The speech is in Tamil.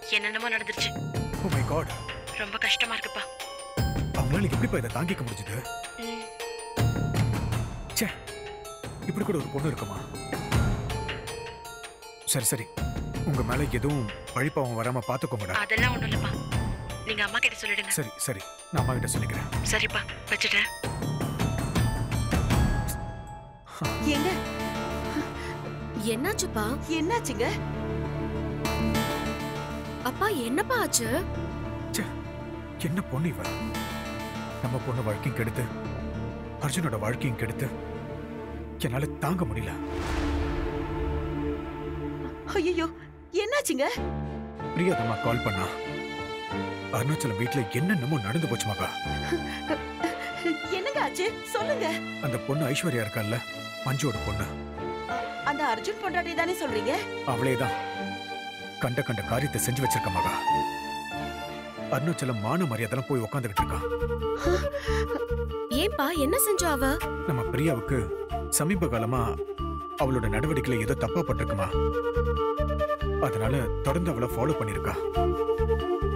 என்னென்னமோ நடந்துருச்சு ஓ மை காட் ரொம்ப கஷ்டமா இருக்குப்பா அவங்களால எப்படிப்பா இதை தாங்கிக்க முடிஞ்சது ம், ச்சே இப்படி கூட ஒரு பொண்ணு இருக்குமா சரி சரி உங்க மேல எதுவும் பழிப்பாவம் வராம பாத்துக்கோங்கடா அதெல்லாம் ஒண்ணும் இல்லப்பா நீங்க அம்மா கிட்ட சொல்லிடுங்க சரி சரி நான் அம்மா கிட்ட சொல்லிக்கிறேன் சரிப்பா வச்சுட்டேன் ஏங்க என்னாச்சுப்பா என்னாச்சுங்க அப்பா என்னப்பா ஆச்சு ச்சே என்ன பொண்ணு இவ நம்ம பொண்ணு வாழ்க்கையும் கெடுத்து அர்ஜுனோட வாழ்க்கையும் கெடுத்து என்னால தாங்க முடியல ஐயோ என்னாச்சுங்க பிரியாதம்மா கால் பண்ணா அருணாச்சலம் வீட்டுல என்னென்னமோ நடந்து போச்சு மகா என்னங்க ஆச்சு சொல்லுங்க அந்த பொண்ணு ஐஸ்வர்யா இருக்கால்ல மஞ்சுவோட பொண்ணு அந்த அர்ஜுன் பொண்டாட்டி தானே சொல்றீங்க அவளேதான் கண்ட கண்ட காரியத்தை செஞ்சு வச்சிருக்க மகா அருணாச்சலம் மான மரியாதைலாம் போய் உக்காந்துக்கிட்டு இருக்கான் ஏன்பா என்ன செஞ்சா அவ நம்ம பிரியாவுக்கு சமீப காலமா அவளோட நடவடிக்கையில ஏதோ தப்பா பட்டிருக்குமா அதனால தொடர்ந்து அவளை ஃபாலோ பண்ணிருக்கா